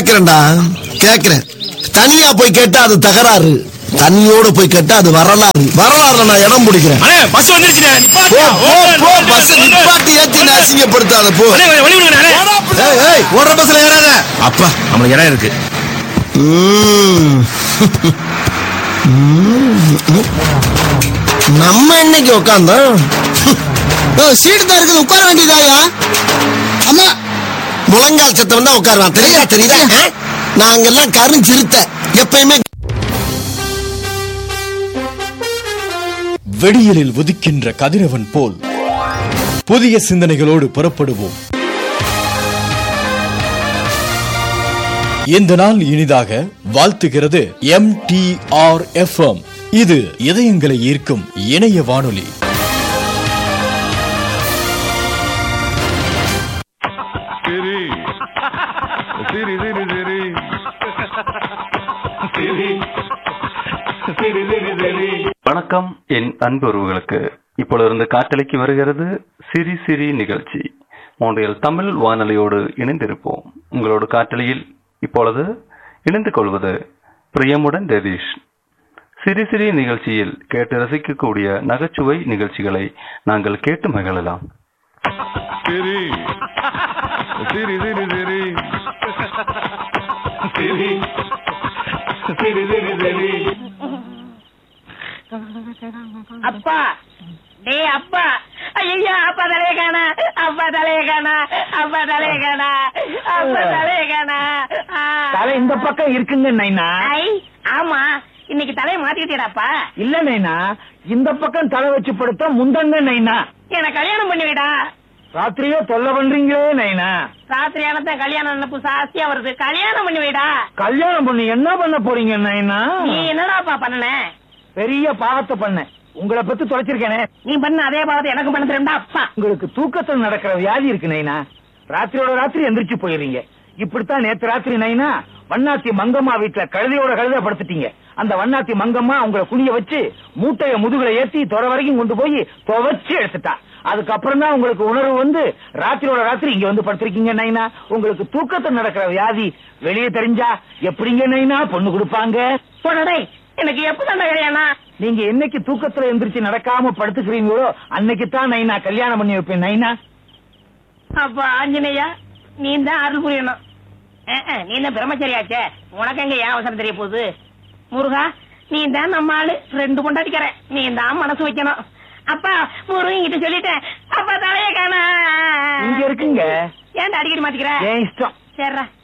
கேக்குறேன்டா கேக்குறேன் தனியா போய் கேட்டா அது தகராறு தண்ணியோட போய் கேட்டா அது வரலாறு வரலாறுல நான் இடம் பிடிக்கிறேன் அண்ணே பஸ் வந்துருச்சுண்ணே போ நிப்பாட்டியா? போ ஓடுங்க, போ ஓடுங்க, பஸ் ஓடுங்க. நிப்பாட்டி ஏத்தி நான் அசிங்கப்படுத்தாத போ அண்ணே, கொஞ்சம் வழி விடுங்க அண்ணே. ஏய், ஏய், ஓடுற பஸ்ல ஏறாத அப்பா நம்மளுக்கு இடம் இருக்கு ம். ம். நம்ம இன்னைக்கு உட்காந்தோம் சீட்டு தான் இருக்குது உட்கார வேண்டியதாயா அம்மா முழங்கால் சத்தம் தான் உட்காருவான் தெரியுதா தெரியுதா ஆ? நாங்கெல்லாம் கருஞ்சிருத்த எப்பயுமே வெடியலில் உதிக்கின்ற கதிரவன் போல் புதிய சிந்தனைகளோடு புறப்படுவோம் இந்த நாள் இனிதாக வாழ்த்துகிறது எம் டி ஆர் இது இதயங்களை ஈர்க்கும் இணைய வானொலி சரி சரி சரி சரி சரி சரி சரி சரி வணக்கம் என் அன்பு உறவுகளுக்கு இப்பொழுது காற்றலைக்கு வருகிறது சிரி சிரி நிகழ்ச்சி மோன்றியல் தமிழ் வானொலியோடு இணைந்திருப்போம் உங்களோடு காற்றலையில் இப்பொழுது இணைந்து கொள்வது பிரியமுடன் ரதீஷ் சிரி சிரி நிகழ்ச்சியில் கேட்டு ரசிக்கக்கூடிய நகைச்சுவை நிகழ்ச்சிகளை நாங்கள் கேட்டு மகிழலாம் சரி சரி சரி சரி சரி சரி சரி சரி அப்பா டேய் அப்பா ஐயா அப்பா தலைய காணா அப்பா தலைய காணா அப்பா தலைய காணா அப்பா தலைய காணா ஆ. தலை இந்த பக்கம் இருக்குங்க நைனா ஐ ஆமா இன்னைக்கு தலைய மாத்திக்கிட்டேடாப்பா இல்ல நைனா இந்த பக்கம் தலை வச்சு படுத்தா முந்தங்க நைனா எனக்கு கல்யாணம் பண்ணி வைடா ராத்திரியோ தொல்லை பண்றீங்களே நைனா ராத்திரி ஆனதான் கல்யாணம் நினப்பு ஜாஸ்தியா வருது கல்யாணம் பண்ணி வைடா கல்யாணம் பண்ணி என்ன பண்ண போறீங்க நைனா நீ என்னடாப்பா பண்ணன பெரிய பாவத்தை பண்ண உங்களை பத்தி தொலைச்சிருக்கேனே நீ பண்ண அதே பாவத்தை எனக்கு பண்ண தெரியும்டா அப்பா உங்களுக்கு தூக்கத்துல நடக்கிற வியாதி இருக்கு நைனா ராத்திரியோட ராத்திரி எந்திரிச்சு போயிடுறீங்க இப்படித்தான் நேத்து ராத்திரி நைனா வண்ணாத்தி மங்கம்மா வீட்டுல கழுதையோட கழுத படுத்துட்டீங்க அந்த வண்ணாத்தி மங்கம்மா உங்களை குனிய வச்சு மூட்டைய முதுகுல ஏத்தி தொலை வரைக்கும் கொண்டு போய் துவைச்சு எடுத்துட்டா அதுக்கப்புறம் தான் உங்களுக்கு உணர்வு வந்து ராத்திரியோட ராத்திரி இங்க வந்து படுத்திருக்கீங்க நைனா உங்களுக்கு தூக்கத்துல நடக்கிற வியாதி வெளியே தெரிஞ்சா எப்படிங்க நைனா பொண்ணு கொடுப்பாங்க போடடே எனக்கு எப்பதான்டா கல்யாணம் நீங்க என்னைக்கு தூக்கத்துல எந்திரிச்சு நடக்காம படுத்துக்கிறீங்களோ அன்னைக்கு தான் நைனா கல்யாணம் பண்ணி வைப்பேன் நைனா அப்பா ஆஞ்சநேயா நீ தான் அருள் புரியணும் அஹ், அஹ், நீ தான் பிரம்மச்சரியாச்சே உனக்கு எங்க ஏன் அவசரம் தெரிய போகுது முருகா நீ தான் நம்ம ஆளு ரெண்டு பொண்டாட்டிக்கிற நீ தான் மனசு வைக்கணும் அப்பா முருகன் கிட்ட சொல்லிட்டேன் அப்பா தலைய காண இங்க இருக்குங்க ஏன்டா அடிக்கடி மாத்திக்கிற ஏன் இஷ்டம் சரிடா